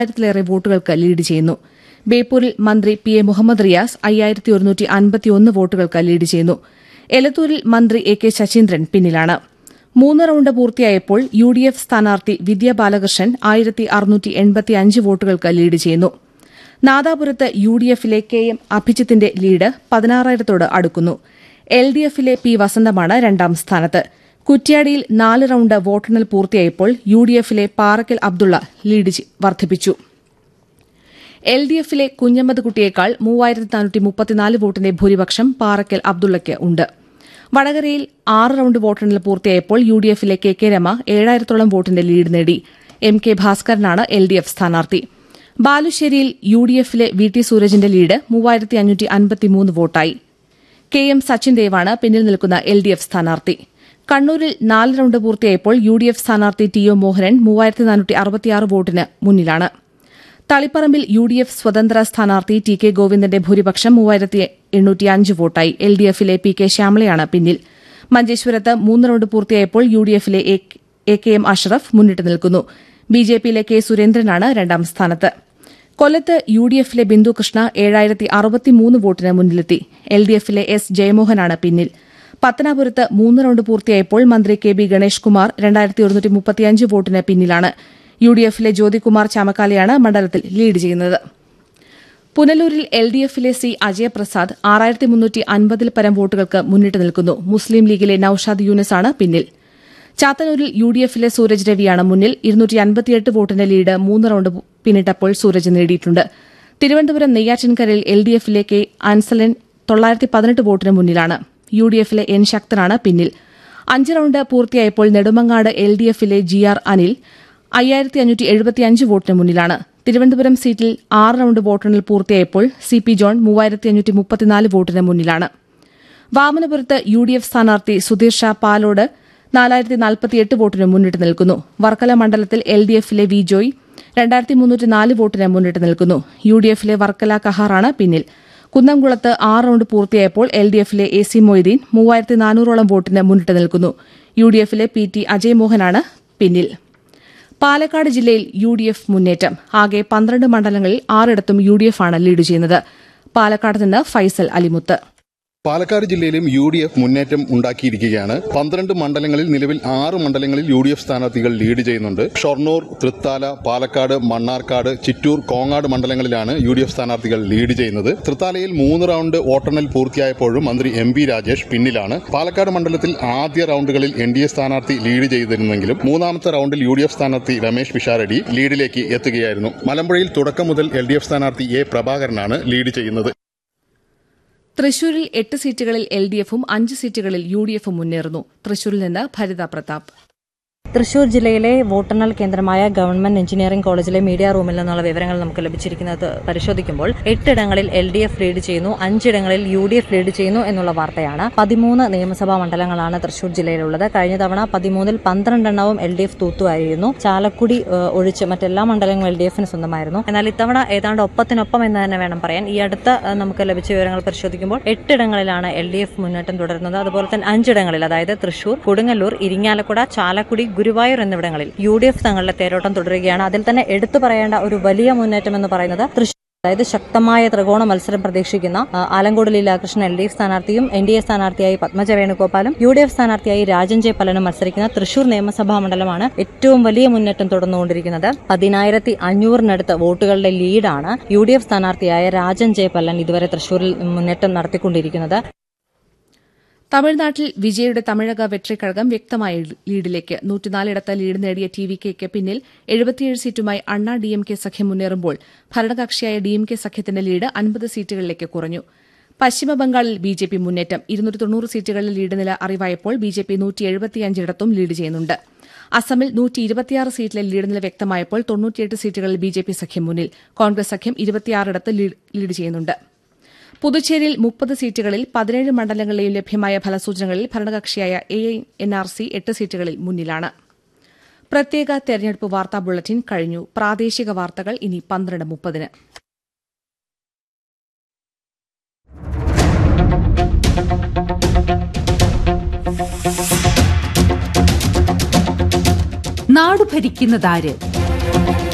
ആയിരത്തിലേറെ വോട്ടുകൾക്ക് ലീഡ് ചെയ്യുന്നു ബേപ്പൂരിൽ മന്ത്രി പി എ മുഹമ്മദ് റിയാസ് അയ്യായിരത്തി ഒരുന്നൂറ്റി അൻപത്തിയൊന്ന് വോട്ടുകൾക്ക് ലീഡ് ചെയ്യുന്നു എലത്തൂരിൽ മന്ത്രി എ കെ ശശീന്ദ്രൻ പിന്നിലാണ് മൂന്ന് റൌണ്ട് പൂർത്തിയായപ്പോൾ യു ഡി എഫ് സ്ഥാനാർത്ഥി വിദ്യ ബാലകൃഷ്ണൻ ആയിരത്തി അറുന്നൂറ്റി എൺപത്തിയഞ്ച് വോട്ടുകൾക്ക് ലീഡ് ചെയ്യുന്നു നാദാപുരത്ത് യു ഡി എഫിലെ കെ എം അഭിജിത്തിന്റെ ലീഡ് പതിനാറായിരത്തോട് അടുക്കുന്നു എൽ ഡി എഫിലെ പി വസന്തമാണ് രണ്ടാം സ്ഥാനത്ത് കുറ്റ്യാടിയിൽ നാല് റൌണ്ട് വോട്ടെണ്ണൽ പൂർത്തിയായപ്പോൾ യു ഡി എഫിലെ പാറക്കൽ അബ്ദുള്ള ലീഡ് ചെ- വർദ്ധിപ്പിച്ചു എൽ ഡി എഫിലെ കുഞ്ഞമ്മദ് കുട്ടിയേക്കാൾ മൂവായിരത്തി നാനൂറ്റി മുപ്പത്തിനാല് വോട്ടിന്റെ ഭൂരിപക്ഷം പാറക്കൽ അബ്ദുള്ളയ്ക്ക് ഉണ്ട് വടകരയിൽ ആറ് റൌണ്ട് വോട്ടെണ്ണൽ പൂർത്തിയായപ്പോൾ യു ഡി എഫിലെ കെ കെ രമ ഏഴായിരത്തോളം വോട്ടിന്റെ ലീഡ് നേടി എം കെ ഭാസ്കരനാണ് എൽ ഡി എഫ് സ്ഥാനാർത്ഥി ബാലുശ്ശേരിയിൽ യു ഡി എഫിലെ വി ടി സൂരജിന്റെ ലീഡ് മൂവായിരത്തി അഞ്ഞൂറ്റി അൻപത്തിമൂന്ന് വോട്ടായി കെ എം സച്ചിൻ ദേവാണ് പിന്നിൽ നിൽക്കുന്ന എൽ ഡി എഫ് സ്ഥാനാർത്ഥി കണ്ണൂരിൽ നാല് റൌണ്ട് പൂർത്തിയായപ്പോൾ യു ഡി എഫ് സ്ഥാനാർത്ഥി ടി ഒ മോഹനൻ മൂവായിരത്തി നാനൂറ്റി അറുപത്തിയാറ് വോട്ടിന് മുന്നിലാണ് തളിപ്പറമ്പിൽ യു ഡി എഫ് സ്വതന്ത്ര സ്ഥാനാർത്ഥി ടി കെ ഗോവിന്ദന്റെ ഭൂരിപക്ഷം മൂവായിരത്തി എണ്ണൂറ്റിയഞ്ച് വോട്ടായി എൽ ഡി എഫിലെ പി കെ ശ്യാമളയാണ് പിന്നിൽ മഞ്ചേശ്വരത്ത് മൂന്ന് റൌണ്ട് പൂർത്തിയായപ്പോൾ യു ഡി എഫിലെ എ കെ എം അഷ്റഫ് മുന്നിട്ട് നിൽക്കുന്നു ബി ജെ പിയിലെ കെ സുരേന്ദ്രനാണ് രണ്ടാം സ്ഥാനത്ത് കൊല്ലത്ത് യു ഡി എഫിലെ ബിന്ദു കൃഷ്ണ ഏഴായിരത്തി അറുപത്തിമൂന്ന് വോട്ടിന് മുന്നിലെത്തി എൽ ഡി എഫിലെ എസ് ജയമോഹനാണ് പിന്നിൽ പത്തനാപുരത്ത് മൂന്ന് റൌണ്ട് പൂർത്തിയായപ്പോൾ മന്ത്രി കെ ബി ഗണേഷ് കുമാർ രണ്ടായിരത്തി ഒരുന്നൂറ്റി മുപ്പത്തിയഞ്ച് വോട്ടിന് പിന്നിലാണ് യു ഡി എഫിലെ ജ്യോതികുമാർ ചാമക്കാലയാണ് മണ്ഡലത്തിൽ ലീഡ് ചെയ്യുന്നത് പുനലൂരിൽ എൽ ഡി എഫിലെ സി അജയപ്രസാദ് ആറായിരത്തി മുന്നൂറ്റി അൻപതിൽ പരം വോട്ടുകൾക്ക് മുന്നിട്ട് നിൽക്കുന്നു മുസ്ലിം ലീഗിലെ നൌഷാദ് യൂനിസാണ് പിന്നിൽ ചാത്തന്നൂരിൽ യു ഡി എഫിലെ സൂരജ് രവിയാണ് മുന്നിൽ ഇരുന്നൂറ്റി അൻപത്തിയെട്ട് വോട്ടിന്റെ ലീഡ് മൂന്ന് റൌണ്ട് പിന്നിട്ടപ്പോൾ സൂരജ് നേടിയിട്ടുണ്ട് തിരുവനന്തപുരം നെയ്യാറ്റിൻകരയിൽ എൽ ഡി എഫിലെ കെ അൻസലൻ തൊള്ളായിരത്തി പതിനെട്ട് വോട്ടിന് മുന്നിലാണ് യു ഡി എഫിലെ എൻ ശക്തനാണ് പിന്നിൽ അഞ്ച് റൌണ്ട് പൂർത്തിയായപ്പോൾ നെടുമങ്ങാട് എൽ ഡി എഫിലെ ജി ആർ അനിൽ അയ്യായിരത്തി അഞ്ഞൂറ്റി എഴുപത്തിയഞ്ച് വോട്ടിന് മുന്നിലാണ് തിരുവനന്തപുരം സീറ്റിൽ ആറ് റൌണ്ട് വോട്ടെണ്ണൽ പൂർത്തിയായപ്പോൾ സി പി ജോൺ മൂവായിരത്തി അഞ്ഞൂറ്റി മുപ്പത്തിനാല് വോട്ടിന് മുന്നിലാണ് വാമനപുരത്ത് യു ഡി എഫ് സ്ഥാനാർത്ഥി സുധീർ ഷാ പാലോട് നാലായിരത്തി നാൽപ്പത്തിയെട്ട് വോട്ടിന് മുന്നിട്ട് നിൽക്കുന്നു വർക്കല മണ്ഡലത്തിൽ എൽ ഡി എഫിലെ വി ജോയ് രണ്ടായിരത്തി മുന്നൂറ്റി നാല് വോട്ടിന് മുന്നിട്ട് നിൽക്കുന്നു യു ഡി എഫിലെ വർക്കല കഹാറാണ് പിന്നിൽ കുന്നംകുളത്ത് ആറ് റൌണ്ട് പൂർത്തിയായപ്പോൾ എൽ ഡി എഫിലെ എ സി മൊയ്തീൻ മൂവായിരത്തി നാനൂറോളം വോട്ടിന് മുന്നിട്ട് നിൽക്കുന്നു യു ഡി എഫിലെ പി ടി അജയ് മോഹനാണ് പിന്നിൽ പാലക്കാട് ജില്ലയിൽ യു ഡി എഫ് മുന്നേറ്റം ആകെ പന്ത്രണ്ട് മണ്ഡലങ്ങളിൽ ആറിടത്തും യു ഡി എഫ് ആണ് ലീഡ് ചെയ്യുന്നത് പാലക്കാട് നിന്ന് ഫൈസൽ അലിമുത്ത് പാലക്കാട് ജില്ലയിലും യു ഡി എഫ് മുന്നേറ്റം ഉണ്ടാക്കിയിരിക്കുകയാണ് പന്ത്രണ്ട് മണ്ഡലങ്ങളിൽ നിലവിൽ ആറ് മണ്ഡലങ്ങളിൽ യു ഡി എഫ് സ്ഥാനാർത്ഥികൾ ലീഡ് ചെയ്യുന്നുണ്ട് ഷൊർണൂർ തൃത്താല പാലക്കാട് മണ്ണാർക്കാട് ചിറ്റൂർ കോങ്ങാട് മണ്ഡലങ്ങളിലാണ് യു ഡി എഫ് സ്ഥാനാർത്ഥികൾ ലീഡ് ചെയ്യുന്നത് തൃത്താലയിൽ മൂന്ന് റൌണ്ട് വോട്ടെണ്ണൽ പൂർത്തിയായപ്പോഴും മന്ത്രി എം പി രാജേഷ് പിന്നിലാണ് പാലക്കാട് മണ്ഡലത്തിൽ ആദ്യ റൌണ്ടുകളിൽ എൻ ഡി എ സ്ഥാനാർത്ഥി ലീഡ് ചെയ്തിരുന്നെങ്കിലും മൂന്നാമത്തെ റൌണ്ടിൽ യു ഡി എഫ് സ്ഥാനാർത്ഥി രമേശ് പിഷാരടി ലീഡിലേക്ക് എത്തുകയായിരുന്നു മലമ്പുഴയിൽ തുടക്കം മുതൽ എൽ ഡി എഫ് സ്ഥാനാർത്ഥി എ പ്രഭാകരനാണ് ലീഡ് ചെയ്യുന്നത് തൃശൂരിൽ എട്ട് സീറ്റുകളിൽ എൽ ഡി എഫും അഞ്ച് സീറ്റുകളിൽ യു ഡി എഫും മുന്നേറുന്നു തൃശൂരിൽ നിന്ന് ഭരിത പ്രതാപ് തൃശൂർ ജില്ലയിലെ വോട്ടെണ്ണൽ കേന്ദ്രമായ ഗവൺമെന്റ് എഞ്ചിനീയറിംഗ് കോളേജിലെ മീഡിയ റൂമിൽ നിന്നുള്ള വിവരങ്ങൾ നമുക്ക് ലഭിച്ചിരിക്കുന്നത് പരിശോധിക്കുമ്പോൾ എട്ടിടങ്ങളിൽ എൽ ഡി എഫ് ലീഡ് ചെയ്യുന്നു അഞ്ചിടങ്ങളിൽ യു ഡി എഫ് ലീഡ് ചെയ്യുന്നു എന്നുള്ള വാർത്തയാണ് പതിമൂന്ന് നിയമസഭാ മണ്ഡലങ്ങളാണ് തൃശൂർ ജില്ലയിലുള്ളത് കഴിഞ്ഞ തവണ പതിമൂന്നിൽ പന്ത്രണ്ടെണ്ണവും എൽ ഡി എഫ് തൂത്തുവായിരുന്നു ചാലക്കുടി ഏഹ്, ഒഴിച്ച് മറ്റെല്ലാ മണ്ഡലങ്ങളും എൽ ഡി എഫിന് സ്വന്തമായിരുന്നു എന്നാൽ ഇത്തവണ ഏതാണ്ട് ഒപ്പത്തിനൊപ്പം എന്ന് തന്നെ വേണം പറയാൻ ഈ അടുത്ത ഏഹ്, നമുക്ക് ലഭിച്ച വിവരങ്ങൾ പരിശോധിക്കുമ്പോൾ എട്ടിടങ്ങളിലാണ് എൽ ഡി എഫ് മുന്നേറ്റം തുടരുന്നത് അതുപോലെ തന്നെ അഞ്ചിടങ്ങളിൽ അതായത് തൃശൂർ കൊടുങ്ങല്ലൂർ ഇരിങ്ങാലക്കുട ചാലക്കുടി ഗുരുവായൂർ എന്നിവിടങ്ങളിൽ യു ഡി എഫ് തങ്ങളുടെ തേരോട്ടം തുടരുകയാണ് അതിൽ തന്നെ എടുത്തു പറയേണ്ട ഒരു വലിയ മുന്നേറ്റം എന്ന് പറയുന്നത് തൃശൂർ അതായത് ശക്തമായ ത്രികോണ മത്സരം പ്രതീക്ഷിക്കുന്ന ആ, Alankode Leelakrishnan L D F സ്ഥാനാർത്ഥിയും എൻ ഡി എ സ്ഥാനാർത്ഥിയായി പത്മജ വേണുഗോപാലും യു ഡി എഫ് സ്ഥാനാർത്ഥിയായി രാജൻ ജെ പലനും മത്സരിക്കുന്ന തൃശൂർ നിയമസഭാ മണ്ഡലമാണ് ഏറ്റവും വലിയ മുന്നേറ്റം തുടർന്നുകൊണ്ടിരിക്കുന്നത് പതിനായിരത്തി അഞ്ഞൂറിനടുത്ത് വോട്ടുകളുടെ ലീഡാണ് യു ഡി എഫ് സ്ഥാനാർത്ഥിയായ രാജൻ ജെ പല്ലൻ ഇതുവരെ തൃശൂരിൽ മുന്നേറ്റം നടത്തിക്കൊണ്ടിരിക്കുന്നത് തമിഴ്നാട്ടിൽ വിജയുടെ തമിഴക വെട്രിക്കഴകം വ്യക്തമായ ലീഡിലേക്ക് നൂറ്റിനാലിടത്ത് ലീഡ് നേടിയ ടി വി കെക്ക് പിന്നിൽ എഴുപത്തിയേഴ് സീറ്റുമായി അണ്ണാ ഡി എം കെ സഖ്യം മുന്നേറുമ്പോൾ ഭരണകക്ഷിയായ ഡി എം കെ സഖ്യത്തിന്റെ ലീഡ് അൻപത് സീറ്റുകളിലേക്ക് കുറഞ്ഞു പശ്ചിമബംഗാളിൽ ബി ജെ പി മുന്നേറ്റം ഇരുന്നൂറ്റി തൊണ്ണൂറ് സീറ്റുകളിൽ ലീഡ് നില അറിവായപ്പോൾ ബി ജെ പി നൂറ്റി എഴുപത്തിയഞ്ചിടത്തും ലീഡ് ചെയ്യുന്നുണ്ട് അസമിൽ നൂറ്റി ഇരുപത്തിയാറ് സീറ്റിലെ ലീഡ് നില വ്യക്തമായപ്പോൾ തൊണ്ണൂറ്റിയെട്ട് സീറ്റുകളിൽ ബി ജെ പി സഖ്യം മുന്നിൽ കോൺഗ്രസ് സഖ്യം ഇരുപത്തിയാറിടത്ത് ലീഡ് ലീഡ് ചെയ്യുന്നുണ്ട് പുതുച്ചേരിയിൽ മുപ്പത് സീറ്റുകളിൽ പതിനേഴ് മണ്ഡലങ്ങളിലെയും ലഭ്യമായ ഫലസൂചനകളിൽ ഭരണകക്ഷിയായ എ എൻ ആർ സി എട്ട് സീറ്റുകളിൽ മുന്നിലാണ് പ്രത്യേക തെരഞ്ഞെടുപ്പ് വാർത്താ ബുള്ളറ്റിൻ കഴിഞ്ഞു പ്രാദേശിക വാർത്തകൾ ഇനി പന്ത്രണ്ട് മുപ്പതിന് നാടു ഭരിക്കുന്നതാര്